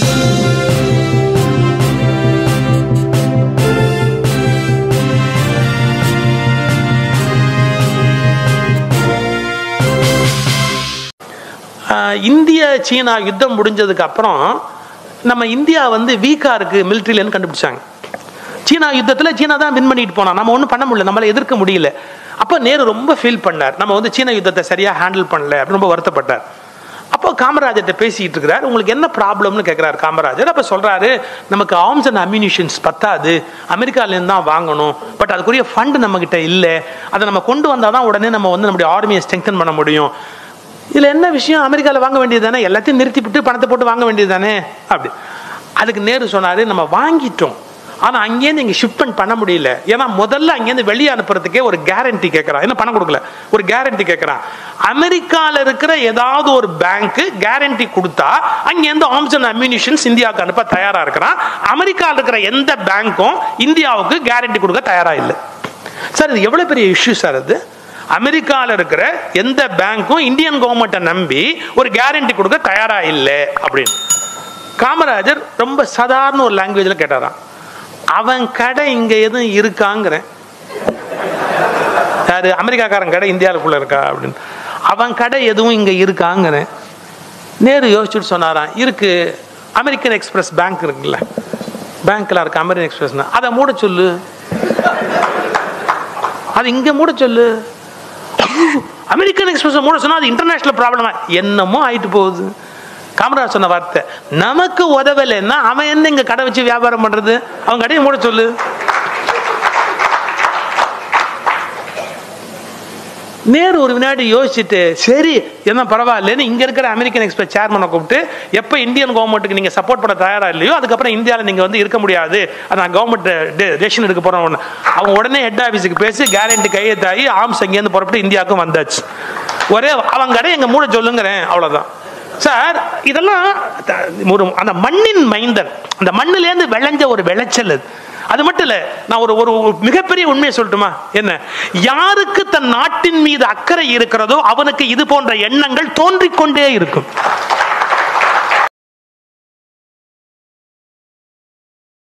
ஆஹ் இந்திய சீனா யுத்தம் முடிஞ்சதுக்கு அப்புறம் நம்ம இந்தியா வந்து வீக்கா இருக்கு மிலிட்ரியிலன்னு கண்டுபிடிச்சாங்க சீனா யுத்தத்தில் சீனா தான் வின் பண்ணிட்டு போனா நம்ம ஒன்றும் பண்ண முடியல நம்மளால எதிர்க்க முடியல அப்போ நேரு ரொம்ப ஃபீல் பண்ணார் நம்ம வந்து சீன யுத்தத்தை சரியா ஹேண்டில் பண்ணல அப்படின்னு ரொம்ப வருத்தப்பட்டார் அப்போ காமராஜர்கிட்ட பேசிட்டு இருக்கிறார் உங்களுக்கு என்ன ப்ராப்ளம்னு கேட்குறாரு காமராஜர் அப்போ சொல்றாரு நமக்கு ஆர்ம்ஸ் அண்ட் அம்யூனிஷன்ஸ் பத்தாது அமெரிக்காலேருந்து தான் வாங்கணும் பட் அதுக்குரிய ஃபண்ட் நம்மக்கிட்ட இல்லை அதை நம்ம கொண்டு வந்தால் தான் உடனே நம்ம வந்து நம்முடைய ஆர்மியை ஸ்ட்ரெங்தன் பண்ண முடியும் இதில் என்ன விஷயம் அமெரிக்காவில் வாங்க வேண்டியது தானே எல்லாத்தையும் நிறுத்திவிட்டு பணத்தை போட்டு வாங்க வேண்டியது தானே அப்படி அதுக்கு நேரு சொன்னார் நம்ம வாங்கிட்டோம் ஆனால் அங்கேருந்து இங்கே ஷிப்மெண்ட் பண்ண முடியல ஏன்னா முதல்ல அங்கேருந்து வெளியே அனுப்புறதுக்கே ஒரு கேரண்டி கேட்குறான் என்ன பணம் கொடுக்கல ஒரு கேரண்டி கேட்குறான் அமெரிக்காவில் இருக்கிற ஏதாவது ஒரு பேங்க்கு கேரண்டி கொடுத்தா அங்கேருந்து ஆர்ம்ஸ் அண்ட் அம்யூனிஷன்ஸ் இந்தியாவுக்கு அனுப்ப தயாராக இருக்கிறான் அமெரிக்காவில் இருக்கிற எந்த பேங்க்கும் இந்தியாவுக்கு கேரண்டி கொடுக்க தயாராக இல்லை சார் இது எவ்வளோ பெரிய இஷ்யூ சார் அது அமெரிக்காவில் இருக்கிற எந்த பேங்க்கும் இந்தியன் கவர்மெண்ட்டை நம்பி ஒரு கேரண்டி கொடுக்க தயாரா இல்லை அப்படின்னு காமராஜர் ரொம்ப சாதாரண ஒரு லாங்குவேஜில் கேட்டாராம் அவன் கடை இங்க எதுவும் இருக்காங்கிறேன் யாரு அமெரிக்காக்காரன் கடை இந்தியாவுக்குள்ள இருக்கா அப்படின்னு அவன் கடை எதுவும் இங்க இருக்காங்கிறேன் நேரு யோசிச்சுட்டு சொன்னாராம் இருக்கு அமெரிக்கன் எக்ஸ்பிரஸ் பேங்க் இருக்குல்ல பேங்க்ல இருக்கு அமெரிக்கன் எக்ஸ்பிரஸ் அதை மூட சொல்லு அது இங்க மூட சொல்லு ஐயோ, அமெரிக்கன் எக்ஸ்பிரஸ் மூட சொன்னா அது இன்டர்நேஷனல் ப்ராப்ளமா என்னமோ ஆயிட்டு போகுது காமராஜ் சொன்ன வார்த்தை நமக்கு உதவலைன்னா அவன் என்ன இங்க கடை வச்சு வியாபாரம் பண்றது அவன் கடையை மூட சொல்லு நேரு ஒரு வினாடி யோசிச்சுட்டு சரி என்ன பரவாயில்லன்னு இங்க இருக்கிற அமெரிக்கன் எக்ஸ்பிரஸ் சேர்மனை கூப்பிட்டு எப்போ இந்தியன் கவர்மெண்ட்டுக்கு நீங்க சப்போர்ட் பண்ண தயாரா இல்லையோ அதுக்கப்புறம் இந்தியாவில் நீங்க வந்து இருக்க முடியாது அது நான் கவர்மெண்ட் டெசிஷன் எடுக்க போறோம் ஒன்று அவங்க உடனே ஹெட் ஆஃபீஸுக்கு பேசி கேரண்டி கையெழுத்தாகி ஆம்ஸ் அங்கேருந்து புறப்பட்டு இந்தியாவுக்கும் வந்தாச்சு ஒரே அவங்க கடை எங்க மூட சொல்லுங்கிறேன் அவ்வளவுதான் சார் இதெல்லாம் த- ஒரு அந்த மண்ணின் மைந்தன் அந்த மண்ணிலேருந்து விளைஞ்ச ஒரு விளைச்சல் அது அது மட்டும் இல்ல நான் ஒரு ஒரு ஒரு மிகப்பெரிய உண்மையை சொல்லட்டுமா என்ன யாருக்கு தன் நாட்டின் மீது அக்கறை இருக்கிறதோ அவனுக்கு இது போன்ற எண்ணங்கள் தோன்றிக் கொண்டே இருக்கும்